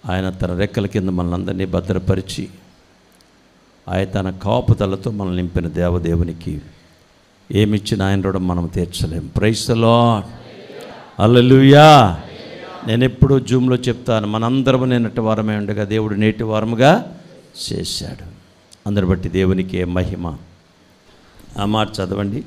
ఆయన తన రెక్కల కింద మనల్ని అందరినీ భద్రపరిచి ఆయన తన కాపుదలతో మనల్ని నింపిన దేవదేవునికి ఏమిచ్చిన ఆయన రుణం మనం తీర్చలేం ప్రైస్తలో అల్లెలుయా నేను ఎప్పుడూ జూమ్లో చెప్తాను మనందరం నిన్నటి వారమే ఉండగా దేవుడు నేటి వారముగా చేశాడు అందరి బట్టి దేవునికి మహిమ ఆ మాట చదవండి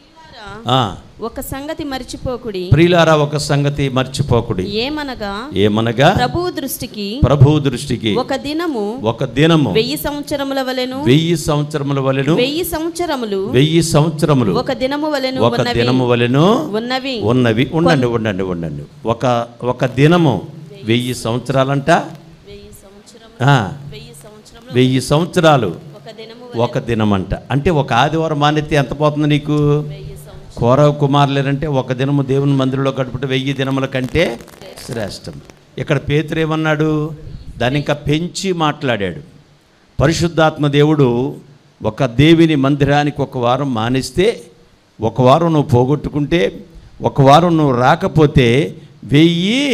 ఆ, ఒక సంగతి మరిచిపోకుడి ప్రియులారా ఒక సంగతి మర్చిపోకుడి ఏమనగా ఏమనగా ప్రభువు దృష్టికి ప్రభు దృష్టికి ఒక దినము ఒక దినము వెయ్యి సంవత్సరముల వలెను వెయ్యి సంవత్సరముల వలెను వెయ్యి సంవత్సరములు వెయ్యి సంవత్సరములు ఒక దినము వలెను ఒక ఉన్నవి దినము వలెను ఉన్నవి ఉన్నవి ఉండండి ఉండండి ఉండండి ఒక ఒక దినము వెయ్యి సంవత్సరాలంట వెయ్యి సంవత్సరం ఆ, వెయ్యి సంవత్సరములు వెయ్యి సంవత్సరాలు ఒక దినము ఒక దినమంట అంటే ఒక ఆదివారం మానెత్తి ఎంత పోతుంది నీకు వెయ్యి సంవత్సరం కౌరవ కుమారులేరంటే ఒక దినము దేవుని మందిరంలో గడుపుట వెయ్యి దినముల కంటే శ్రేష్టం ఇక్కడ పేతురు ఏమన్నాడు దాన్ని ఇంకా పెంచి మాట్లాడాడు పరిశుద్ధాత్మ దేవుడు ఒక దేవిని మందిరానికి ఒక వారం మానేస్తే ఒక వారం నువ్వు పోగొట్టుకుంటే ఒక వారం నువ్వు రాకపోతే వెయ్యి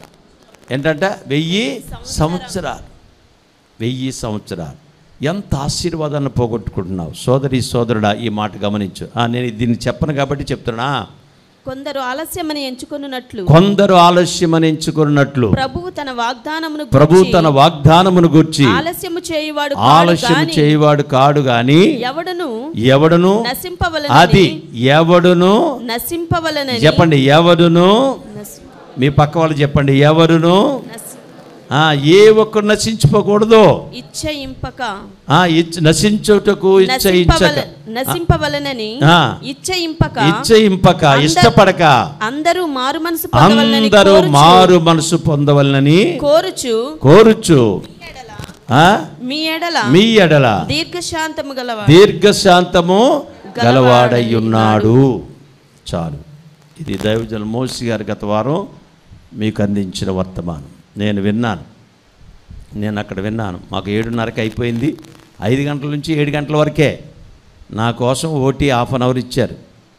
ఏంటంట వెయ్యి సంవత్సరాలు వెయ్యి సంవత్సరాలు ఎంత ఆశీర్వాదాన్ని పోగొట్టుకుంటున్నావు సోదరి సోదరుడా ఈ మాట గమనించు ఆ, నేను దీన్ని చెప్పను కాబట్టి చెప్తున్నా కొందరు ఆలస్యమని ఎంచుకున్నట్లు కొందరు ఆలస్యమని ఎంచుకున్నట్లు ప్రభువు తన వాగ్దానమును ప్రభు గూర్చి తన వాగ్దానమును గుర్చి ఆలస్యము చేయువాడు ఆలస్యం కాడు గాని చేయవాడు కాడు గాని ఎవడును ఎవడును నశింపవలనని అది ఎవడును నశింపవలనని చెప్పండి ఎవడును నశి- మీ పక్క వాళ్ళు చెప్పండి ఎవరును నశి- ఆ, ఏ ఒక్కరు నశించుకోకూడదు ఇచ్చయింపక ఆ ఇచ్చ నశించుటకు ఇచ్చయించక నశింపవల నశింపవలనని ఆ. ఇచ్చయింపక ఇచ్చయింపక అందరు- ఇష్టపడక అందరూ మారు మనసు పొందవలనని అందరూ కోరుచు- మారు మనసు పొందవలనని కోరుచు కోరుచు ఆ? మీ ఎడల మీ ఎడల దీర్ఘశాంతము గలవా దీర్ఘశాంతము గలవాడై ఉన్నాడు చాలు ఇది దైవజన మోసి గారి గత వారం మీకు అందించిన వర్తమానం నేను విన్నాను నేను అక్కడ విన్నాను మాకు ఏడున్నరకి అయిపోయింది ఐదు గంటల నుంచి ఏడు గంటల వరకే నా కోసం ఓటీ హాఫ్ అన్ అవర్ ఇచ్చారు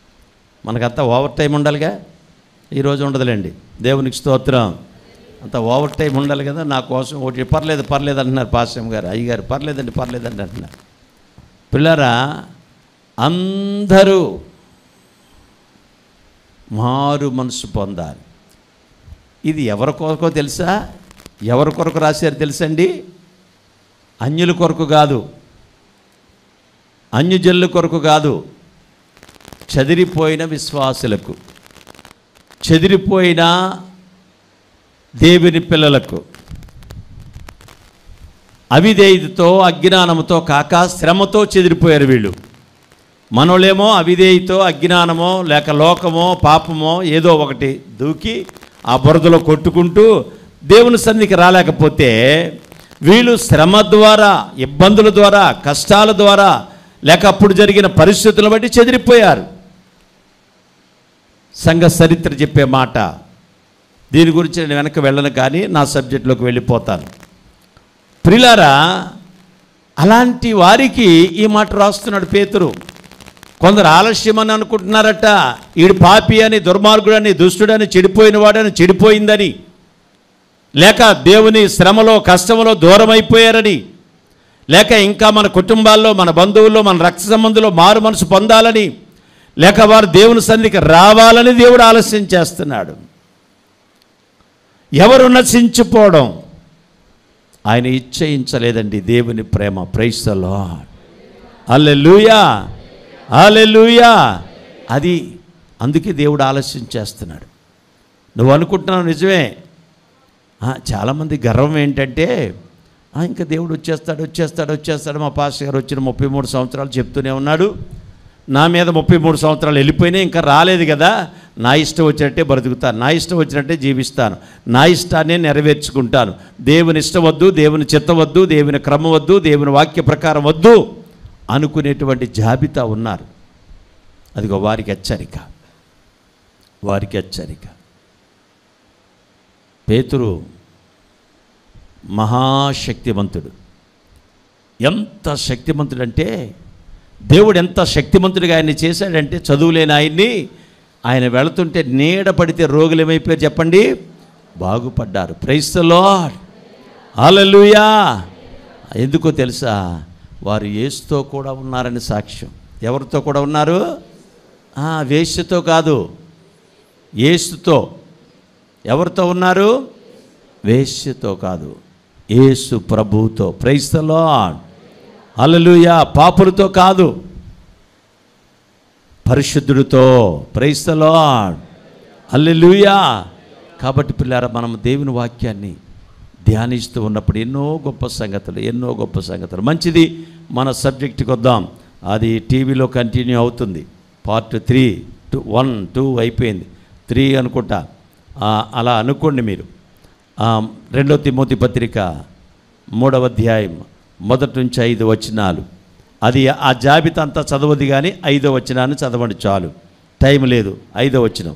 మనకంతా ఓవర్ టైం ఉండాలిగా ఈరోజు ఉండదులేండి దేవునికి స్తోత్రం అంత ఓవర్ టైం ఉండాలి కదా నా కోసం ఒకటి పర్లేదు పర్లేదు అంటున్నారు పాశ్యం గారు అయ్యగారు పర్లేదండి పర్లేదండి అంటున్నారు పిల్లరా అందరూ మారు మనసు పొందాలి ఇది ఎవరి కొరకో తెలుసా ఎవరి కొరకు రాశారు తెలుసండి అన్యుల కొరకు కాదు అన్యజనుల కొరకు కాదు చెదిరిపోయిన విశ్వాసులకు చెదిరిపోయిన దేవుని పిల్లలకు అవిధేయతతో అజ్ఞానంతో కాక శ్రమతో చెదిరిపోయారు వీళ్ళు మనోళ్ళేమో అవిధేయతో అజ్ఞానమో లేక లోకమో పాపమో ఏదో ఒకటి దూకి ఆ బురదలో కొట్టుకుంటూ దేవుని సన్నిధికి రాలేకపోతే వీళ్ళు శ్రమ ద్వారా ఇబ్బందుల ద్వారా కష్టాల ద్వారా లేక అప్పుడు జరిగిన పరిస్థితులను బట్టి చెదిరిపోయారు సంఘ చరిత్ర చెప్పే మాట దీని గురించి నేను వెనక్కి వెళ్ళను కానీ నా సబ్జెక్టులోకి వెళ్ళిపోతాను ప్రిలారా అలాంటి వారికి ఈ మాట రాస్తున్నాడు పేతురు కొందరు ఆలస్యమని అనుకుంటున్నారట ఈడు పాపి అని దుర్మార్గుడని దుష్టుడని చెడిపోయిన వాడని చెడిపోయిందని లేక దేవుని శ్రమలో కష్టంలో దూరం అయిపోయారని లేక ఇంకా మన కుటుంబాల్లో మన బంధువుల్లో మన రక్త సంబంధంలో మారు మనసు పొందాలని లేక వారు దేవుని సన్నిధికి రావాలని దేవుడు ఆలస్యం చేస్తున్నాడు ఎవరు నశించిపోవడం ఆయన ఇచ్చయించలేదండి దేవుని ప్రేమ ప్రైస్తలో అల్లెలుయా అల్లెలుయా అది అందుకే దేవుడు ఆలస్యం చేస్తున్నాడు నువ్వు అనుకుంటున్నావు నిజమే ఆ, చాలామంది గర్వం ఏంటంటే "ఆ, ఇంకా దేవుడు వచ్చేస్తాడు వచ్చేస్తాడు వచ్చేస్తాడు మా పాస్టర్ గారు వచ్చిన ముప్పై మూడు సంవత్సరాలు చెప్తూనే ఉన్నాడు నా మీద ముప్పై మూడు సంవత్సరాలు వెళ్ళిపోయినాయి ఇంకా రాలేదు కదా నా ఇష్టం వచ్చినట్టే బ్రతుకుతాను నా ఇష్టం వచ్చినట్టే జీవిస్తాను నా ఇష్టాన్నే నెరవేర్చుకుంటాను దేవుని ఇష్టం వద్దు దేవుని చిత్తం వద్దు దేవుని క్రమం వద్దు దేవుని వాక్య ప్రకారం వద్దు అనుకునేటువంటి జాబితా ఉన్నారు అదిగో వారికి హెచ్చరిక వారికి హెచ్చరిక పేతురు మహాశక్తివంతుడు ఎంత శక్తిమంతుడంటే దేవుడు ఎంత శక్తిమంతుడిగా ఆయన్ని చేశాడంటే చదువులేని ఆయన్ని ఆయన వెళుతుంటే నీడ పడితే రోగులు ఏమైపోయారు చెప్పండి బాగుపడ్డారు ప్రైస్తలో హల్లెలూయా ఎందుకో తెలుసా వారు యేసుతో కూడా ఉన్నారని సాక్ష్యం ఎవరితో కూడా ఉన్నారు ఆ, వేశ్యతో కాదు యేసుతో ఎవరితో ఉన్నారు వేశ్యతో కాదు యేసు ప్రభువుతో ప్రైస్తలో హల్లెలూయా పాపులతో కాదు పరిశుద్ధుడితో ప్రైస్తలో హల్లెలూయా కాబట్టి పిల్లారా మనం దేవుని వాక్యాన్ని ధ్యానిస్తూ ఉన్నప్పుడు ఎన్నో గొప్ప సంగతులు ఎన్నో గొప్ప సంగతులు మంచిది మన సబ్జెక్టుకి వద్దాం అది టీవీలో కంటిన్యూ అవుతుంది part three two one two అయిపోయింది త్రీ అనుకుంటా ఆ, అలా అనుకోండి మీరు ఆ, రెండో తిమోతి పత్రిక మూడవ అధ్యాయం మొదటి నుంచి ఐదు వచనాలు అది ఆ జాబితా అంతా చదవదు కానీ ఐదో వచనాన్ని చదవండి చాలు టైం లేదు ఐదో వచనం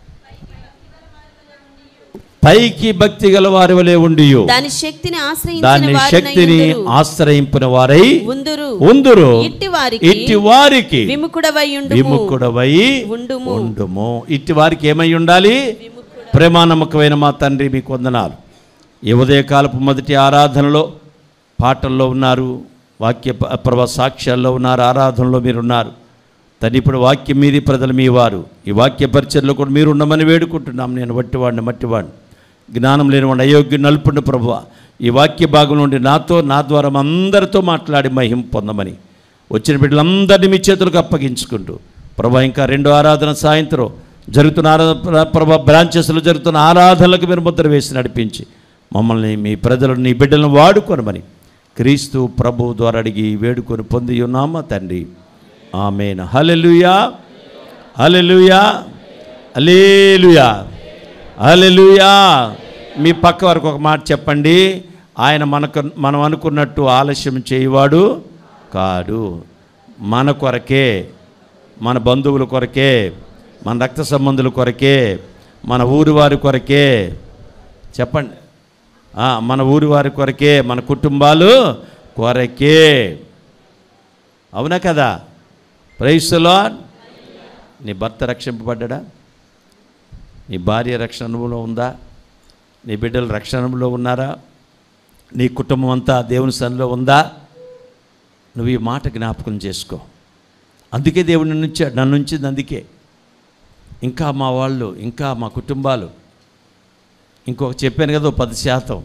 పైకి భక్తి గల వారి వలె ఉండి దాని శక్తిని ఆశ్రయించిన దాన్ని వారినై శక్తిని ఉందురు. ఆశ్రయించిన వారై ఉందురు ఉందురు ఇట్టి వారికి ఇట్టి వారికి విముకుడవై ఉండుము విముఖుడవై ఉండుము ఉండుము ఇట్టి వారికి ఏమై ఉండాలి ప్రేమానమ్మకమైన మా తండ్రి మీకు వందనాలు ఈ ఉదయకాలపు మొదటి ఆరాధనలో పాటల్లో ఉన్నారు వాక్య ప- ప్రభ సాక్ష్యాల్లో ఉన్నారు ఆరాధనలో మీరు ఉన్నారు తండ్రి ఇప్పుడు వాక్యం మీది ప్రజలు మీ వారు ఈ వాక్య పరిచయలో కూడా మీరు ఉండమని వేడుకుంటున్నాం నేను వట్టివాడిని మట్టివాడిని జ్ఞానం లేనివాడిని అయోగ్యం నలుపుండి ప్రభు ఈ వాక్య భాగం నుండి నాతో నా ద్వారా మా అందరితో మాట్లాడి మహిం పొందమని వచ్చిన బిడ్డలందరినీ మీ చేతులకు అప్పగించుకుంటూ ప్రభా ఇంకా రెండో ఆరాధన సాయంత్రం జరుగుతున్న ఆరాధన ప్రభా బ్రాంచెస్లో జరుగుతున్న ఆరాధనలకు మీరు ముద్ర వేసి నడిపించి మమ్మల్ని మీ ప్రజలను నీ బిడ్డలను వాడుకొనమని క్రీస్తు ప్రభు ద్వారా అడిగి వేడుకొని పొంది ఉన్నామా తండ్రి ఆమెన్ హల్లెలూయా హల్లెలూయా హల్లెలూయా హల్లెలూయా మీ పక్క వరకు ఒక మాట చెప్పండి ఆయన మనకు మనం అనుకున్నట్టు ఆలస్యం చేయవాడు కాడు మన కొరకే మన బంధువుల కొరకే మన రక్త సంబంధుల కొరకే మన ఊరి వారి కొరకే చెప్పండి ఆ, మన ఊరి వారి కొరకే మన కుటుంబాలు కొరకే అవునా కదా ప్రైస్లో నీ భర్త రక్షింపబడ్డా నీ భార్య రక్షణలో ఉందా నీ బిడ్డలు రక్షణలో ఉన్నారా నీ కుటుంబం అంతా దేవుని సన్నిలో ఉందా నువ్వు ఈ మాట జ్ఞాపకం చేసుకో అందుకే దేవుడు నన్ను ఉంచాడు నన్ను ఉంచింది అందుకే ఇంకా మా వాళ్ళు ఇంకా మా కుటుంబాలు ఇంకొక చెప్పాను కదా ఓ పది శాతం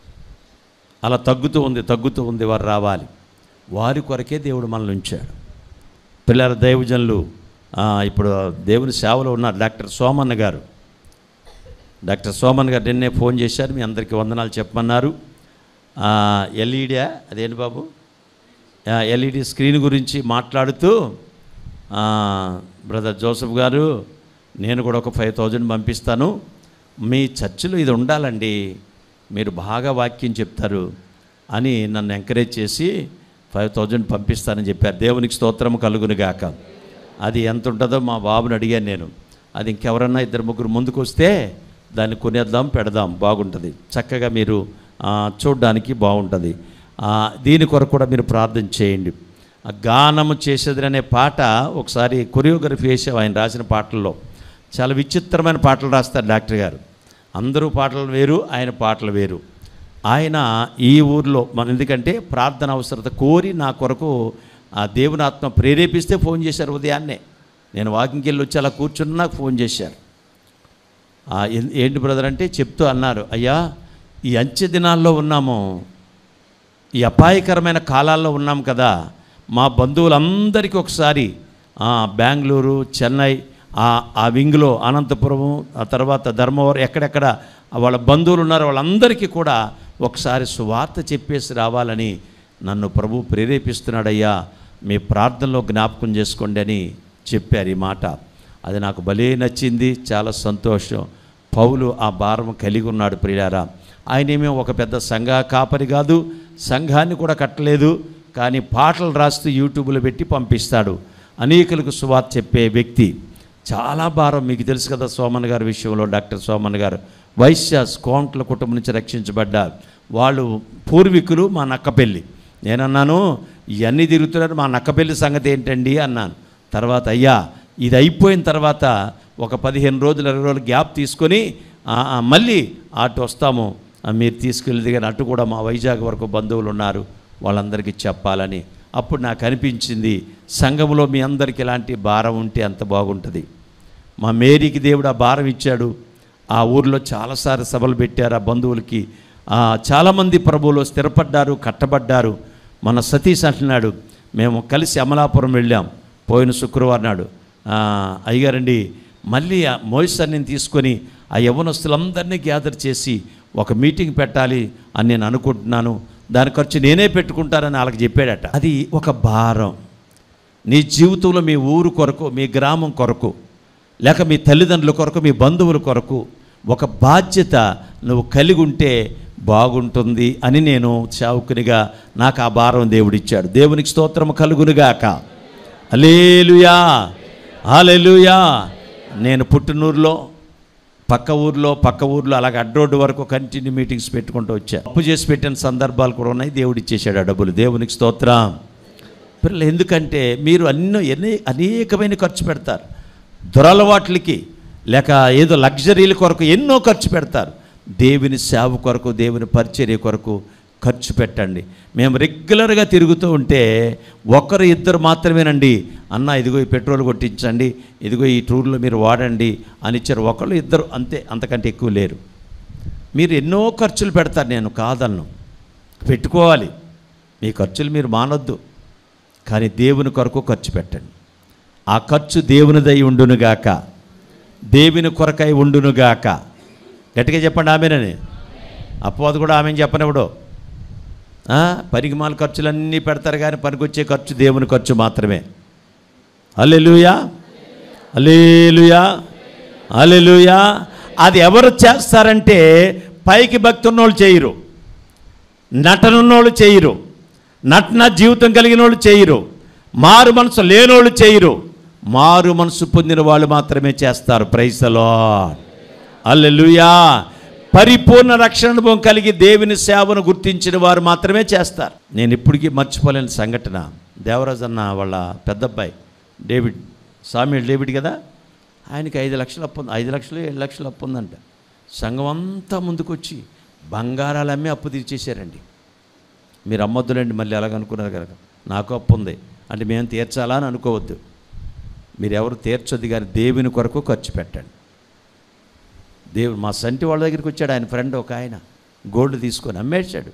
అలా తగ్గుతూ ఉంది తగ్గుతూ ఉంది వారు రావాలి వారి కొరకే దేవుడు మనల్ని ఉంచాడు పిల్లల దైవజనులు ఆ, ఇప్పుడు దేవుని సేవలో ఉన్నారు డాక్టర్ సోమన్న గారు డాక్టర్ సోమన్ గారు నిన్నే ఫోన్ చేశారు మీ అందరికీ వందనాలు చెప్పమన్నారు ఎల్ఈడియా అదేంటి బాబు ఎల్ఈడి స్క్రీన్ గురించి మాట్లాడుతూ ఆ, బ్రదర్ జోసఫ్ గారు నేను కూడా ఒక ఫైవ్ థౌజండ్ పంపిస్తాను మీ చర్చిలో ఇది ఉండాలండి మీరు బాగా వాక్యం చెప్తారు అని నన్ను ఎంకరేజ్ చేసి ఫైవ్ థౌజండ్ పంపిస్తానని చెప్పారు దేవునికి స్తోత్రం కలుగును గాక అది ఎంత ఉంటుందో మా బాబుని అడిగాను నేను అది ఇంకెవరన్నా ఇద్దరు ముగ్గురు ముందుకు వస్తే దాన్ని కొనేద్దాం పెడదాం బాగుంటుంది చక్కగా మీరు ఆ, చూడ్డానికి బాగుంటుంది ఆ, దీని కొరకు కూడా మీరు ప్రార్థన చేయండి ఆ గానము చేసేది అనే పాట ఒకసారి కొరియోగ్రఫీ వేసావు ఆయన రాసిన పాటల్లో చాలా విచిత్రమైన పాటలు రాస్తారు డాక్టర్ గారు అందరూ పాటలు వేరు ఆయన పాటలు వేరు ఆయన ఈ ఊర్లో మన ఎందుకంటే ప్రార్థన అవసరత కోరి నా కొరకు ఆ దేవుని ఆత్మ ప్రేరేపిస్తే ఫోన్ చేశారు ఉదయాన్నే నేను వాకింగ్కి వెళ్ళి వచ్చి అలా కూర్చుని నాకు ఫోన్ చేశారు ఆ, ఎన్- ఏంటి బ్రదర్ అంటే చెప్తూ అన్నారు అయ్యా ఈ అంచె దినాల్లో ఉన్నాము ఈ అపాయకరమైన కాలాల్లో ఉన్నాం కదా మా బంధువులందరికీ ఒకసారి ఆ, బెంగళూరు చెన్నై ఆ ఆ వింగ్లో అనంతపురం ఆ తర్వాత ధర్మవరం ఎక్కడెక్కడ వాళ్ళ బంధువులు ఉన్నారో వాళ్ళందరికీ కూడా ఒకసారి సువార్త చెప్పేసి రావాలని నన్ను ప్రభు ప్రేరేపిస్తున్నాడయ్యా మీ ప్రార్థనలో జ్ఞాపకం చేసుకోండి అని చెప్పారు ఈ మాట అది నాకు భలే నచ్చింది చాలా సంతోషం పౌలు ఆ భారం కలిగి ఉన్నాడు ప్రియారా ఆయనేమో ఒక పెద్ద సంఘ కాపరి కాదు సంఘాన్ని కూడా కట్టలేదు కానీ పాటలు రాస్తూ యూట్యూబ్లో పెట్టి పంపిస్తాడు అనేకులకు సువార్త చెప్పే వ్యక్తి చాలా భారం మీకు తెలుసు కదా సోమన్ గారి విషయంలో డాక్టర్ సోమన్ గారు వైశ్య కోంట్ల కుటుంబం నుంచి రక్షించబడ్డారు వాళ్ళు పూర్వీకులు మా నక్కపెళ్ళి నేనన్నాను ఇవన్నీ తిరుగుతున్నారు మా నక్కపెళ్ళి సంగతి ఏంటండి అన్నాను తర్వాత అయ్యా ఇది అయిపోయిన తర్వాత ఒక పదిహేను రోజులు ఇరవై రోజులు గ్యాప్ తీసుకొని ఆ, ఆ, మళ్ళీ అటు వస్తాము ఆ, మీరు తీసుకెళ్ళేది కానీ అటు కూడా మా వైజాగ్ వరకు బంధువులు ఉన్నారు వాళ్ళందరికీ చెప్పాలని అప్పుడు నాకు అనిపించింది సంఘంలో మీ అందరికీ ఇలాంటి భారం ఉంటే అంత బాగుంటుంది మా మేరీకి దేవుడు ఆ భారం ఇచ్చాడు ఆ ఊర్లో చాలాసార్లు సభలు పెట్టారు ఆ బంధువులకి ఆ, చాలామంది ప్రభువులో స్థిరపడ్డారు కట్టబడ్డారు మన సతీష్ అంటున్నాడు మేము కలిసి అమలాపురం వెళ్ళాం పోయిన శుక్రవారం నాడు ఆ, అయ్యగారండి మళ్ళీ ఆ మోయిసర్ని తీసుకొని ఆ యవనస్తులందరినీ గ్యాదర్ చేసి ఒక మీటింగ్ పెట్టాలి అని నేను అనుకుంటున్నాను దాని ఖర్చు నేనే పెట్టుకుంటానని వాళ్ళకి చెప్పాడట అది ఒక భారం నీ జీవితంలో మీ ఊరు కొరకు మీ గ్రామం కొరకు లేక మీ తల్లిదండ్రుల కొరకు మీ బంధువుల కొరకు ఒక బాధ్యత నువ్వు కలిగి ఉంటే బాగుంటుంది అని నేను చావుకునిగా నాకు ఆ భారం దేవుడిచ్చాడు దేవునికి స్తోత్రం కలుగునుగాక అలేలుయా హాలెలుయా నేను పుట్టినూరులో పక్క ఊర్లో పక్క ఊర్లో అలాగే అడ్రోడ్డు వరకు కంటిన్యూ మీటింగ్స్ పెట్టుకుంటూ వచ్చా అప్పు చేసి పెట్టిన సందర్భాలు కూడా ఉన్నాయి దేవుడు ఇచ్చేసాడు ఆ డబ్బులు దేవునికి స్తోత్రం పిల్లలు ఎందుకంటే మీరు అన్నో ఎన్ని అనేకమైన ఖర్చు పెడతారు దురలవాట్లకి లేక ఏదో లగ్జరీల కొరకు ఎన్నో ఖర్చు పెడతారు దేవుని సేవ కొరకు దేవుని పరిచర్య కొరకు ఖర్చు పెట్టండి మేము రెగ్యులర్గా తిరుగుతూ ఉంటే ఒకరు ఇద్దరు మాత్రమేనండి అన్న ఇదిగో ఈ పెట్రోల్ కొట్టించండి ఇదిగో ఈ టూర్లో మీరు వాడండి అని ఇచ్చారు ఒకళ్ళు ఇద్దరు అంతే అంతకంటే ఎక్కువ లేరు మీరు ఎన్నో ఖర్చులు పెడతారు నేను కాదన్ను పెట్టుకోవాలి మీ ఖర్చులు మీరు మానొద్దు కానీ దేవుని కొరకు ఖర్చు పెట్టండి ఆ ఖర్చు దేవునిదై ఉండునుగాక దేవుని కొరకై ఉండునుగాక గట్టిగా చెప్పండి ఆమెనని అపవాదు కూడా ఆమెను చెప్పనివ్వడు ఆ, పరిగమాల ఖర్చులన్నీ పెడతారు కానీ పనికొచ్చే ఖర్చు దేవుని ఖర్చు మాత్రమే అల్లెలుయా అల్లేలుయా అల్లెలుయా అది ఎవరు చేస్తారంటే పైకి భక్తి ఉన్నోళ్ళు చేయరు నటనున్నోళ్ళు చేయరు నటన జీవితం కలిగిన వాళ్ళు చేయరు మారు మనసు లేనోళ్ళు చేయరు మారు మనసు పొందిన వాళ్ళు మాత్రమే చేస్తారు ప్రైసలో అల్లెలుయా పరిపూర్ణ రక్షణ అనుభవం కలిగి దేవుని సేవను గుర్తించిన వారు మాత్రమే చేస్తారు నేను ఇప్పటికీ మర్చిపోలేని సంఘటన దేవరాజు అన్న వాళ్ళ పెద్దబ్బాయి డేవిడ్ సామ్యుల్ డేవిడ్ కదా ఆయనకి ఐదు లక్షలు అప్పు ఉంది ఐదు లక్షలు ఏడు లక్షలు అప్పు ఉందంట సంఘం అంతా ముందుకొచ్చి బంగారాలు అమ్మి అప్పు తీర్చేశారండి మీరు అమ్మొద్దులండి మళ్ళీ అలాగనుకున్నారు కనుక నాకు అప్పు ఉంది అంటే మేము తీర్చాలా అని అనుకోవద్దు మీరు ఎవరు తీర్చొద్దు కానీ దేవుని కొరకు ఖర్చు పెట్టండి దేవుడు మా సంటి వాళ్ళ దగ్గరికి వచ్చాడు ఆయన ఫ్రెండ్ ఒక ఆయన గోల్డ్ తీసుకొని అమ్మేశాడు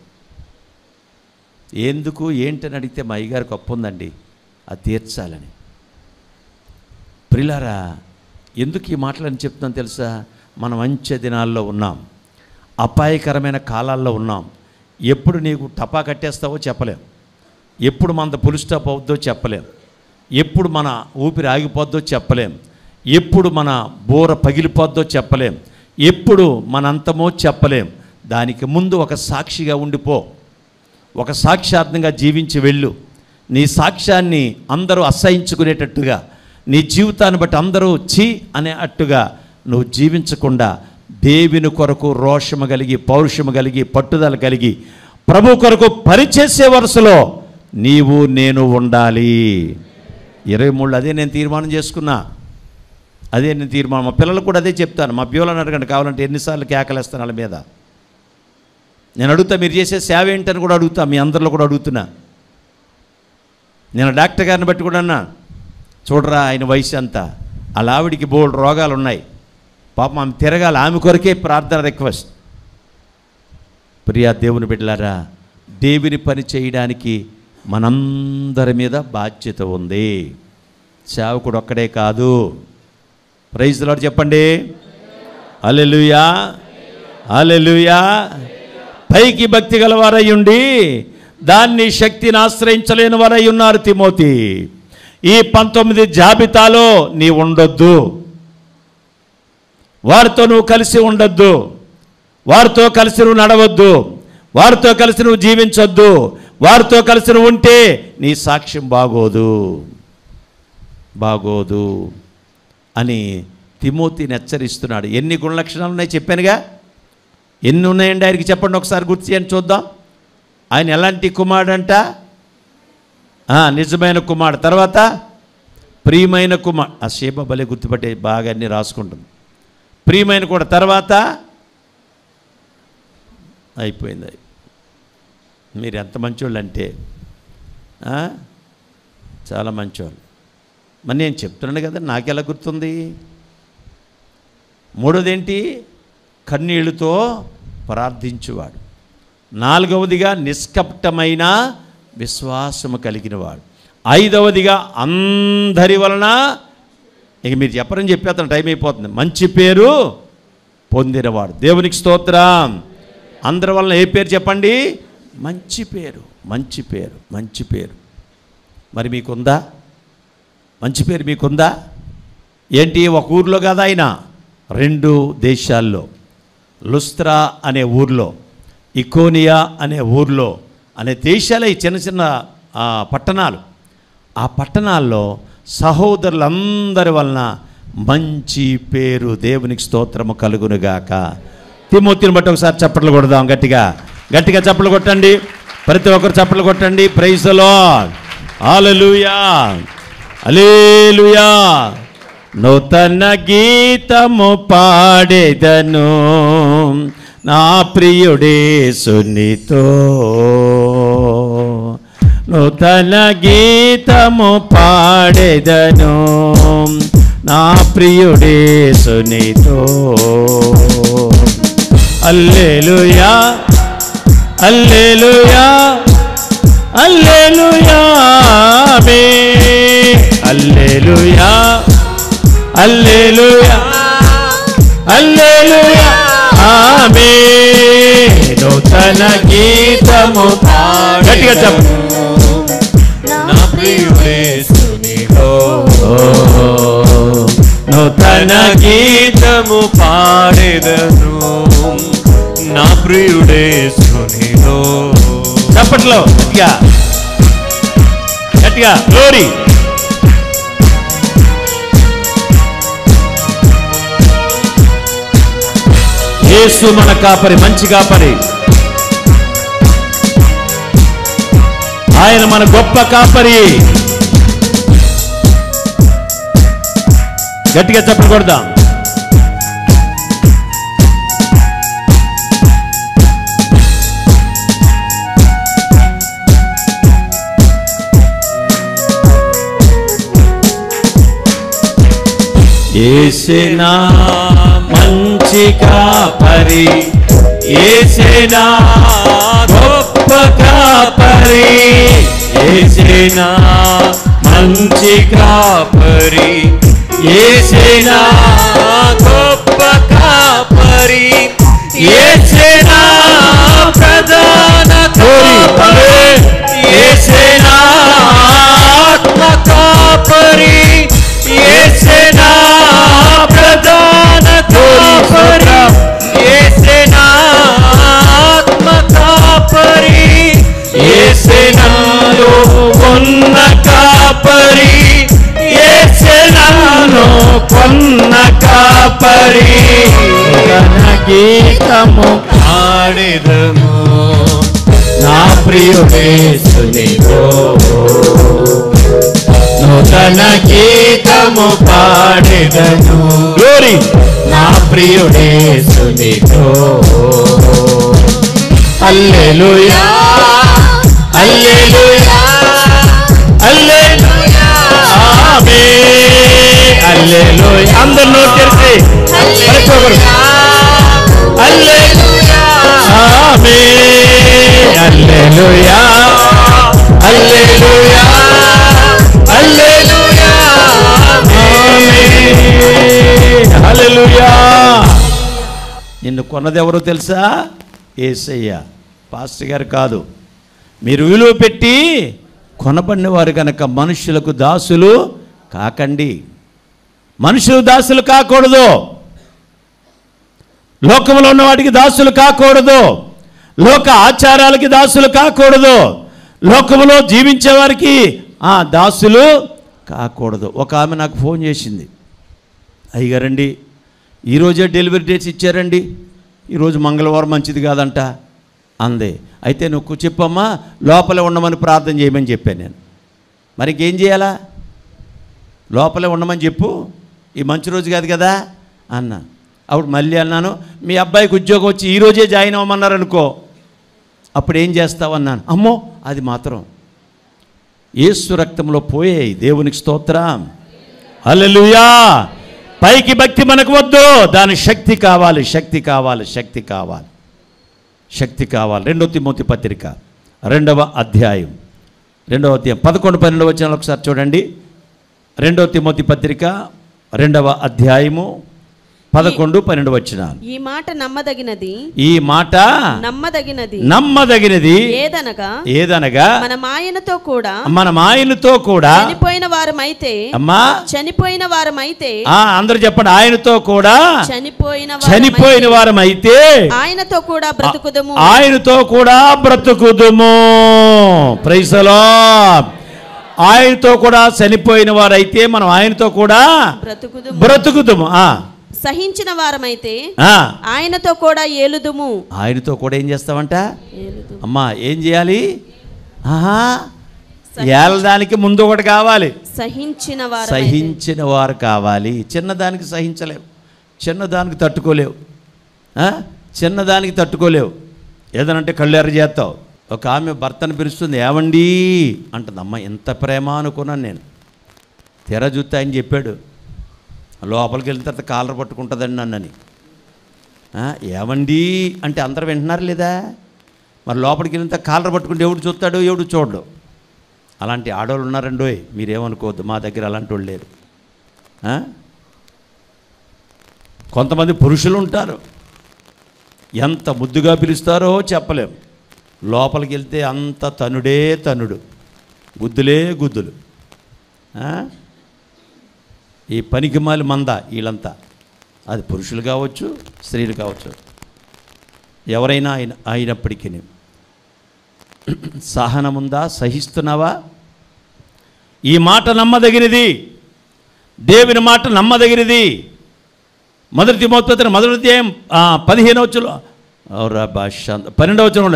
ఎందుకు ఏంటని అడిగితే మా అయ్యగారికి అప్పు ఉందండి అది తీర్చాలని ప్రిలారా ఎందుకు ఈ మాటలని చెప్తున్నాను తెలుసా మనం అంచె దినాల్లో ఉన్నాం అపాయకరమైన కాలాల్లో ఉన్నాం ఎప్పుడు నీకు టపా కట్టేస్తావో చెప్పలేం ఎప్పుడు మన పులి స్టాప్ అవుద్దో చెప్పలేం ఎప్పుడు మన ఊపిరి ఆగిపోద్దో చెప్పలేం ఎప్పుడు మన బోర పగిలిపోద్దో చెప్పలేం ఎప్పుడు మన అంతమో చెప్పలేం దానికి ముందు ఒక సాక్షిగా ఉండిపో ఒక సాక్ష్యార్థంగా జీవించి వెళ్ళు నీ సాక్ష్యాన్ని అందరూ అసహించుకునేటట్టుగా నీ జీవితాన్ని బట్టి అందరూ చీ అనేటట్టుగా నువ్వు జీవించకుండా దేవుని కొరకు రోషము కలిగి పౌరుషము కలిగి పట్టుదల కలిగి ప్రభు కొరకు పనిచేసే వరుసలో నీవు నేను ఉండాలి ఇరవై మూడు అదే నేను తీర్మానం చేసుకున్నా అదే నేను తీర్మానం మా పిల్లలకు కూడా అదే చెప్తాను మా పిల్లలను అడగండి కావాలంటే ఎన్నిసార్లు కేకలేస్తాను వాళ్ళ మీద నేను అడుగుతా మీరు చేసే సేవ ఏంటని కూడా అడుగుతా మీ అందరిలో కూడా అడుగుతున్నా నేను డాక్టర్ గారిని బట్టి కూడా అన్నా చూడరా ఆయన వయసు అంతా అలా ఆవిడికి బోల్డ్ రోగాలు ఉన్నాయి పాపం ఆమె తిరగాలి ఆమె కొరకే ప్రార్థన రిక్వెస్ట్ ప్రియా దేవుని బిడ్డలారా దేవుని పని చేయడానికి మనందరి మీద బాధ్యత ఉంది సేవకుడు ఒక్కడే కాదు ప్రైజ్ లాడు చెప్పండి అలెలుయా అలెలుయా పైకి భక్తి గలవారై ఉండి దాన్ని శక్తిని ఆశ్రయించలేని వారై ఉన్నారు తిమోతి ఈ పంతొమ్మిది జాబితాలో నీ ఉండొద్దు వారితో నువ్వు కలిసి ఉండొద్దు వారితో కలిసి నువ్వు నడవద్దు వారితో కలిసి నువ్వు జీవించొద్దు వారితో కలిసి నువ్వు ఉంటే నీ సాక్ష్యం బాగోదు బాగోదు అని తిమోతిని హెచ్చరిస్తున్నాడు ఎన్ని గుణలక్షణాలు ఉన్నాయి చెప్పానుగా ఎన్ని ఉన్నాయండి ఆయనకి చెప్పండి ఒకసారి గుర్తు చేయండి చూద్దాం ఆయన ఎలాంటి కుమారుడంట ఆ, నిజమైన కుమారుడు తర్వాత ప్రియమైన కుమార్ ఆ శేమ భలే గుర్తుపట్టే బాగా అన్ని రాసుకుంటుంది ప్రియమైన కూడా తర్వాత అయిపోయింది మీరు ఎంత మంచోళ్ళు అంటే ఆ? చాలా మంచోళ్ళు మరి నేను చెప్తున్నాను కదా నాకెలా గుర్తుంది మూడోది ఏంటి కన్నీళ్లతో ప్రార్థించువాడు నాలుగవదిగా నిష్కపటమైన విశ్వాసము కలిగినవాడు ఐదవదిగా అందరి వలన ఇక మీరు చెప్పరని చెప్పేస్తాను టైం అయిపోతుంది మంచి పేరు పొందినవాడు దేవునికి స్తోత్రం అందరి వలన ఏ పేరు చెప్పండి మంచి పేరు మంచి పేరు మంచి పేరు మరి మీకుందా మంచి పేరు మీకుందా ఏంటి ఒక ఊర్లో కదా ఆయన రెండు దేశాల్లో లుస్త్రా అనే ఊర్లో ఇకోనియా అనే ఊర్లో అనే దేశాలే ఈ చిన్న చిన్న ఆ, పట్టణాలు ఆ పట్టణాల్లో సహోదరులందరి వలన మంచి పేరు దేవునికి స్తోత్రము కలుగునుగాక తిమోతిని బట్టి ఒకసారి చప్పట్లు కొడదాం గట్టిగా గట్టిగా చప్పట్లు కొట్టండి ప్రతి ఒక్కరు చప్పట్లు కొట్టండి ప్రైజ్లో ఆలలుయా అలేలుయా నూతన గీతము పాడేదను నా ప్రియుడే సున్నితో నూతన గీతము పాడేదను నా ప్రియుడే సునీతో అల్లెలుయా అల్లెలుయా అల్లెలుయా ఆమె అల్లెలుయా అల్లెలుయా అల్లెలుయా ఆమె నూతన గీతము గట్టిగా చెప్పు నా ప్రియుడేసునిలో నూతన గీతము పాడెదను నా ప్రియుడేసునిలో చప్పట్లో గట్టిగా గట్టిగా గ్లోరీ యేసు మన కాపరి మంచి కాపరి ఆయన మన గొప్ప కాపరి గట్టిగా చప్పలు కొడదాం ఏసేనా మంచి కాపరి ఏసేనా గొప్ప కాపరి ఏసేనా మంచి కాపరి ఏసేనా గొప్ప కాపరి ఏసేనా ప్రధాన కాపరి ఏసేనా ఆత్మ కాపరి ఏసేనా ప్రధాన కాపరి ఏసేనా ఆత్మ కాపరి ఏసేనాలో ఉన్న కాపరి ఏసేనాలో కొన్న కాపరి తన గీతము ఆడెదము నా ప్రియుడేసునితో నూతన గీతము పాడెదను గ్లోరీ నా ప్రియుడేసునితో అల్లెలుయా అల్లెలుయా అల్లెలుయా ఆమె అల్లెలుయా అందరు నోట్ తెరిచి ప్రతి ఒక్కరు అల్లెలుయా ఆమె అల్లెలుయా అల్లెలుయా అల్లెలుయా హల్లెలూయా నిన్ను కొన్నది ఎవరో తెలుసా ఏసయ్య పాస్టర్ గారు కాదు మీరు విలువ పెట్టి కొనబడిన వారు కనుక మనుషులకు దాసులు కాకండి మనుషులు దాసులు కాకూడదు లోకంలో ఉన్న వాటికి దాసులు కాకూడదు లోక ఆచారాలకి దాసులు కాకూడదు లోకంలో జీవించే వారికి ఆ దాసులు కాకూడదు ఒక ఆమె నాకు ఫోన్ చేసింది అయ్యగారండి ఈరోజే డెలివరీ డేట్స్ ఇచ్చారండి ఈరోజు మంగళవారం మంచిది కాదంట అందే అయితే నువ్వు చెప్పమ్మా లోపలే ఉండమని ప్రార్థన చేయమని చెప్పాను నేను మరి ఇంకేం చేయాలా లోపలే ఉండమని చెప్పు ఈ మంచి రోజు కాదు కదా అన్నా అప్పుడు మళ్ళీ అన్నాను మీ అబ్బాయికి ఉద్యోగం వచ్చి ఈరోజే జాయిన్ అవ్వమన్నారు అనుకో అప్పుడు ఏం చేస్తావు అన్నాను అమ్మో అది మాత్రం ఏసు రక్తంలో పోయాయి దేవునికి స్తోత్రం హల్లెలూయా పైకి భక్తి మనకు వద్దు దాని శక్తి కావాలి శక్తి కావాలి శక్తి కావాలి శక్తి కావాలి రెండవ తిమోతి పత్రిక రెండవ అధ్యాయం రెండవ అధ్యాయం పదకొండు పన్నెండు వచ్చిన ఒకసారి చూడండి రెండవ తిమోతి పత్రిక రెండవ అధ్యాయము పదకొండు పన్నెండు వచ్చినాలు ఈ మాట నమ్మదగినది ఈ మాట నమ్మదగినది నమ్మదగినది ఏదనగా ఏదనగా మన మాయనతో కూడా మన ఆయనతో కూడా చనిపోయిన వారమైతే అమ్మా చనిపోయిన వారమైతే ఆ, అందరూ చెప్పండి ఆయనతో కూడా చనిపోయిన చనిపోయిన వారమైతే వారం అయితే ఆయనతో కూడా బ్రతుకుదము ఆయనతో కూడా బ్రతుకుదుము ప్రైసలో ఆయనతో కూడా చనిపోయిన వారైతే మనం ఆయనతో కూడా బ్రతుకుదుము బ్రతుకుదుము ఆ, సహించిన వారమైతే ఆ. ఆయనతో కూడా ఏలుదుము ఆయనతో కూడా ఏం చేస్తామంట ఏలుదుము. అమ్మా ఏం చేయాలి ఆహా ఏలదానికి ముందు ఒకటి కావాలి సహించిన వారు సహించిన వారు కావాలి చిన్నదానికి సహించలేవు చిన్నదానికి తట్టుకోలేవు ఆ? చిన్నదానికి తట్టుకోలేవు ఏదనంటే కళ్ళు ఎర్ర చేస్తావు ఒక ఆమె భర్తను పిలుస్తుంది ఏమండి అంటుంది అమ్మ ఎంత ప్రేమ అనుకున్నాను నేను తెర చూస్తే ఆయన చెప్పాడు లోపలికి వెళ్ళిన తర్వాత కాలర్ పట్టుకుంటుందండి నన్నని ఆ, ఏమండి అంటే అందరు వింటున్నారు లేదా మరి లోపలికి వెళ్ళిన తర్వాత కాలర్ పట్టుకుంటే ఎవడు చూస్తాడు ఎవడు చూడడు అలాంటి ఆడవాళ్ళు ఉన్నారండోయ్ మీరేమనుకోవద్దు మా దగ్గర అలాంటి వాళ్ళు లేరు ఆ? కొంతమంది పురుషులు ఉంటారు ఎంత ముద్దుగా పిలుస్తారో చెప్పలేం లోపలికి వెళ్తే అంత తనుడే తనుడు గుద్దులే గుద్దులు ఆ? ఈ పనికిమాలి మంద వీళ్ళంతా అది పురుషులు కావచ్చు స్త్రీలు కావచ్చు ఎవరైనా అయిన అయినప్పటికీ సహనముందా సహిస్తున్నావా ఈ మాట నమ్మదగినది దేవుని మాట నమ్మదగినది మొదటి తిమోత్పత్రి మొదటి అధ్యాయం పదిహేనవ వచ్చులో భాష పన్నెండవ వచ్చులో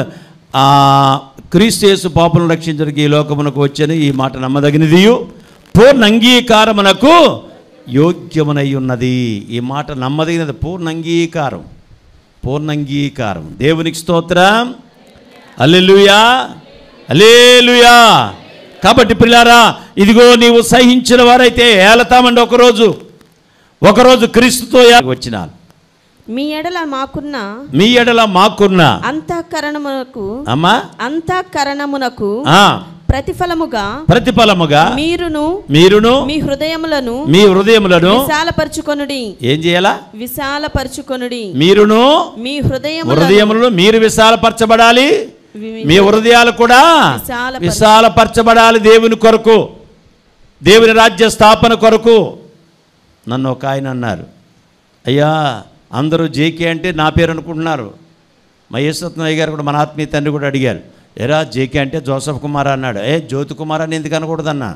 క్రీస్తు యేసు పాపలను రక్షించడానికి ఈ లోకమునకు వచ్చని ఈ మాట నమ్మదగినది పూర్ణ అంగీకారమునకు యోగ్యమునై ఉన్నది ఈ మాట నమ్మదగినది పూర్ణ అంగీకారం పూర్ణ అంగీకారం దేవునికి స్తోత్రం అల్లెలుయా అలేలుయా కాబట్టి పిల్లారా ఇదిగో నీవు సహించిన వారైతే ఏలతామండి ఒకరోజు ఒకరోజు క్రీస్తుతో వచ్చినాను మీ ఎడల మాకున్న మీ ఎడల మాకున్న అంతఃకరణమునకు అమ్మా అంతఃకరణమునకు ఆ, ప్రతిఫలముగా ప్రతిఫలముగా మీరును మీరును మీ హృదయములను మీ హృదయములను విశాలపరచుకొనుడి ఏం చేయాలా విశాలపరచుకొనుడి మీరును మీ హృదయములను హృదయములను మీరు విశాలపరచబడాలి వి- మీ హృదయాలు కూడా విశాలపరచ- విశాలపరచబడాలి దేవుని కొరకు దేవుని రాజ్య స్థాపన కొరకు నన్ను ఒక ఆయన అన్నారు అయ్యా అందరూ జేకే అంటే నా పేరు అనుకుంటున్నారు మా యేసత్నయ్య గారు కూడా మన ఆత్మీయ తండ్రి కూడా అడిగారు ఎరా జేకే అంటే జోసఫ్ కుమార్ అన్నాడు ఏ జ్యోతి కుమార్ అని ఎందుకు అనకూడదన్నా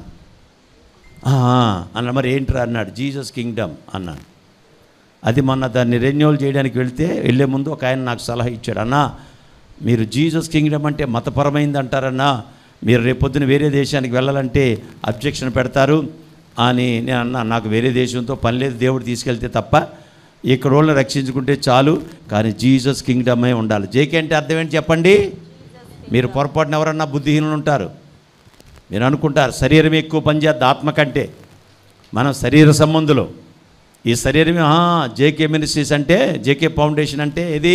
"ఆ, అన్న మరి ఏంట్రా అన్నాడు జీసస్ కింగ్డమ్ అన్నాను అది మొన్న దాన్ని రెన్యూవల్ చేయడానికి వెళ్తే వెళ్ళే ముందు ఒక ఆయన నాకు సలహా ఇచ్చాడు అన్నా మీరు జీసస్ కింగ్డమ్ అంటే మతపరమైంది అంటారన్నా మీరు రేపొద్దున వేరే దేశానికి వెళ్ళాలంటే అబ్జెక్షన్ పెడతారు అని నేను అన్నా నాకు వేరే దేశంతో పని లేదు దేవుడు తీసుకెళ్తే తప్ప ఇక్కడ వాళ్ళని రక్షించుకుంటే చాలు కానీ జీసస్ కింగ్డమే ఉండాలి జేకే అంటే అర్థం ఏంటి చెప్పండి మీరు పొరపాటున ఎవరన్నా బుద్ధిహీనులు ఉంటారు మీరు అనుకుంటారు శరీరం ఎక్కువ పనిచేద్ది ఆత్మ కంటే మనం శరీర సంబంధులు ఈ శరీరమే ఆ, జేకే మినిస్ట్రీస్ అంటే జేకే ఫౌండేషన్ అంటే ఇది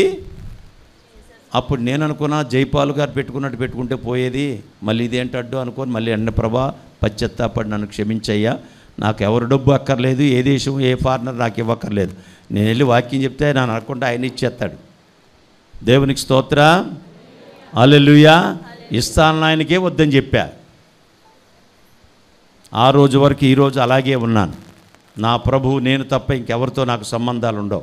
అప్పుడు నేను అనుకున్నా జైపాల్ గారు పెట్టుకున్నట్టు పెట్టుకుంటే పోయేది మళ్ళీ ఇదేంటి అడ్డు అనుకోని మళ్ళీ అన్న ప్రభా పశ్చత్తాపడి నన్ను క్షమించయ్యా నాకు ఎవరు డబ్బు అక్కర్లేదు ఏ దేశం ఏ ఫారినర్ నాకు ఇవ్వక్కర్లేదు నేను వెళ్ళి వాక్యం చెప్తే నన్ను అనుకుంటే ఆయన ఇచ్చేస్తాడు దేవునికి స్తోత్ర అల్లెలుయా ఇస్తాను ఆయనకే వద్దని చెప్పా ఆ రోజు వరకు ఈరోజు అలాగే ఉన్నాను నా ప్రభువు నేను తప్ప ఇంకెవరితో నాకు సంబంధాలు ఉండవు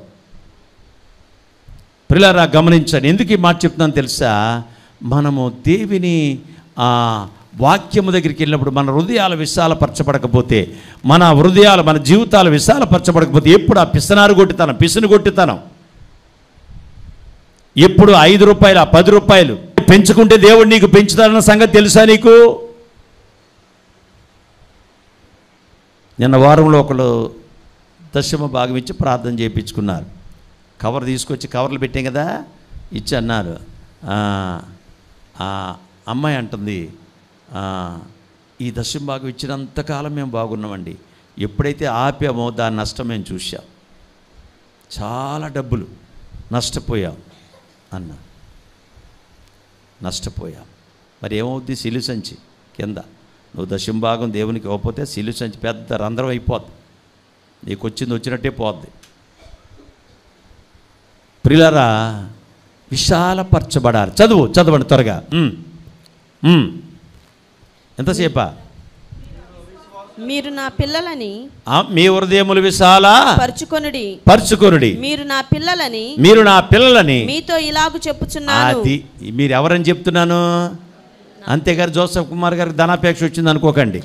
పిల్లరా గమనించండి ఎందుకు ఈ మాట చెప్తున్నాను తెలుసా మనము దేవిని ఆ వాక్యము దగ్గరికి వెళ్ళినప్పుడు మన హృదయాలు విశాలపరచబడకపోతే మన హృదయాలు మన జీవితాలు విశాలపరచబడకపోతే ఎప్పుడు ఆ పిసనారు కొట్టితనం పిసును కొట్టితనం ఎప్పుడు ఐదు రూపాయలు ఆ పది రూపాయలు పెంచుకుంటే దేవుడు నీకు పెంచుతాడన్న సంగతి తెలుసా నీకు నిన్న వారంలో ఒకళ్ళు దశమ భాగం ఇచ్చి ప్రార్థన చేయించుకున్నారు కవర్ తీసుకొచ్చి కవర్లు పెట్టాం కదా ఇచ్చి అన్నారు "ఆ, ఆ అమ్మాయి అంటుంది "ఆ, ఈ దశం భాగం ఇచ్చినంతకాలం మేము బాగున్నామండి ఎప్పుడైతే ఆపామో దాని నష్టం మేము చూసాం చాలా డబ్బులు నష్టపోయాం అన్న నష్టపోయాం మరి ఏమవుద్ది సిలు సంచి కింద నువ్వు దశం భాగం దేవునికి ఇవ్వకపోతే సిలు సంచి పెద్ద రంధ్రం అయిపోద్ది నీకు వచ్చింది వచ్చినట్టే పోద్ది ప్రిలరా విశాలపరచబడాలి చదువు చదవండి త్వరగా ఉమ్. ఉమ్. ఎంతసేపా మీరు నా పిల్లలని ఆ, మీ హృదయములు విశాల పరుచుకొనుడి పరుచుకొనుడి మీరు నా పిల్లలని మీరు నా పిల్లలని మీతో ఇలాగు చెప్పుచున్నాను అది మీరు ఎవరని చెప్తున్నాను అంతేగారు జోసఫ్ కుమార్ గారికి ధనాపేక్ష వచ్చింది అనుకోకండి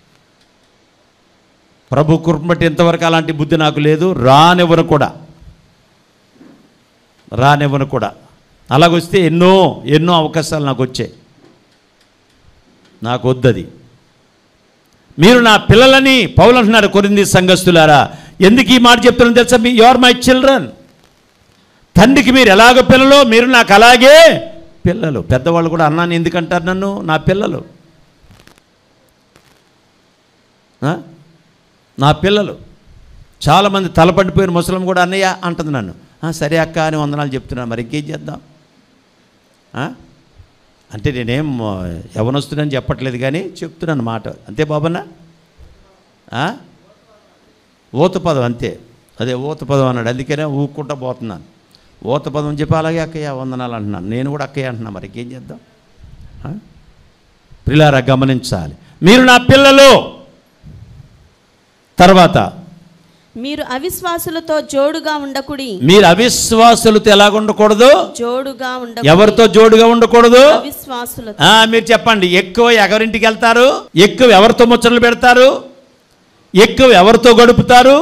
ప్రభు కృపను బట్టి ఇంతవరకు అలాంటి బుద్ధి నాకు లేదు రానివ్వను కూడా రానివ్వను కూడా అలాగొస్తే ఎన్నో ఎన్నో అవకాశాలు నాకు వచ్చాయి నాకు వద్దది మీరు నా పిల్లలని పౌలు అంటున్నారు కొరింది సంఘస్థులారా ఎందుకు ఈ మాట చెప్తున్నాను తెలుసా మీ యు ఆర్ మై చిల్డ్రన్ తండ్రికి మీరు ఎలాగ పిల్లలు మీరు నాకు అలాగే పిల్లలు పెద్దవాళ్ళు కూడా అన్నాను ఎందుకంటారు నన్ను నా పిల్లలు ఆ? నా పిల్లలు చాలామంది తలపడిపోయిన ముసలం కూడా అన్నయ్య అంటుంది నన్ను "ఆ, సరే అక్క అని వందనాలు చెప్తున్నాను మరి ఇంకేం చేద్దాం ఆ? అంటే నేనేం యవనొస్తున్నాను చెప్పట్లేదు కానీ చెప్తున్నాను మాట అంతే బాబన్నా ఆ? ఊత పదం అంతే అదే ఊత పదం అన్నాడు అందుకనే ఊక్కుంటా పోతున్నాను ఊత పదం అని చెప్పి అలాగే అక్కయ్య వందనాలు అంటున్నాను నేను కూడా అక్కయ్య అంటున్నాను మరి ఇంకేం చేద్దాం ఆ? పిల్లారా గమనించాలి మీరు నా పిల్లలు తర్వాత మీరు అవిశ్వాసులతో జోడుగా ఉండకుడి మీరు అవిశ్వాసులతో ఎలాగ ఉండకూడదు జోడుగా ఉండ ఎవరితో జోడుగా ఉండకూడదు అవిశ్వాసులతో ఆ, మీరు చెప్పండి ఎక్కువ ఎవరింటికి వెళ్తారు ఎక్కువ ఎవరితో ముచ్చట్లు పెడతారు ఎక్కువ ఎవరితో గడుపుతారు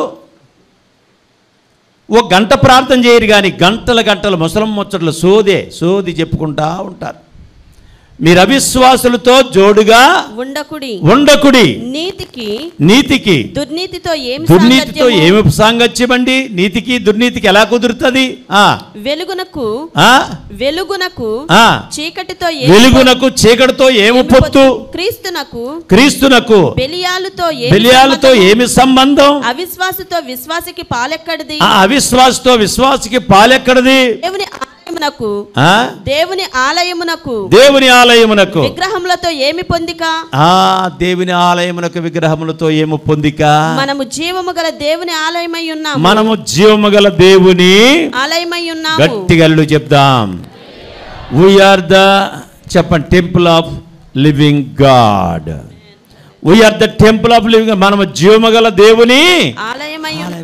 ఓ గంట ప్రార్థన చేయరు కానీ గంటల గంటల ముసలం ముచ్చట్లు సోదే సోది చెప్పుకుంటా ఉంటారు మీరు అవిశ్వాసులతో జోడుగా ఉండకుడి ఉండకుడి నీతికి నీతికి దుర్నీతితో ఏమి దుర్నీతితో సాంగత్యము? ఏమి సాంగత్యమండి నీతికి దుర్నీతికి ఎలా కుదురుతుంది ఆ, వెలుగునకు ఆ, వెలుగునకు ఆ. చీకటితో ఏమి వెలుగునకు చీకటితో ఏమి ఏమి పొత్తు క్రీస్తునకు క్రీస్తునకు బెలియాలుతో ఏమి బెలియాలతో సంబంధము? ఏమి సంబంధం అవిశ్వాసతో విశ్వాసకి పాలెక్కడిది ఆ అవిశ్వాసతో విశ్వాసకి పాలెక్కడిది దేవుని ఆలయమునకు ఆ? దేవుని ఆలయమునకు దేవుని ఆలయమునకు విగ్రహములతో ఏమి పొందిక ఆ దేవుని ఆలయమునకు విగ్రహములతో ఏమి పొందిక మనము జీవము గల దేవుని ఆలయమై ఉన్నాము మనము జీవము గల దేవుని ఆలయమై ఉన్నాము గట్టిగల్లు చెప్దాం వీఆర్ ద చెప్పండి temple of living god we are the temple of living మనము జీవము గల దేవుని ఆలయమై ఉన్నాము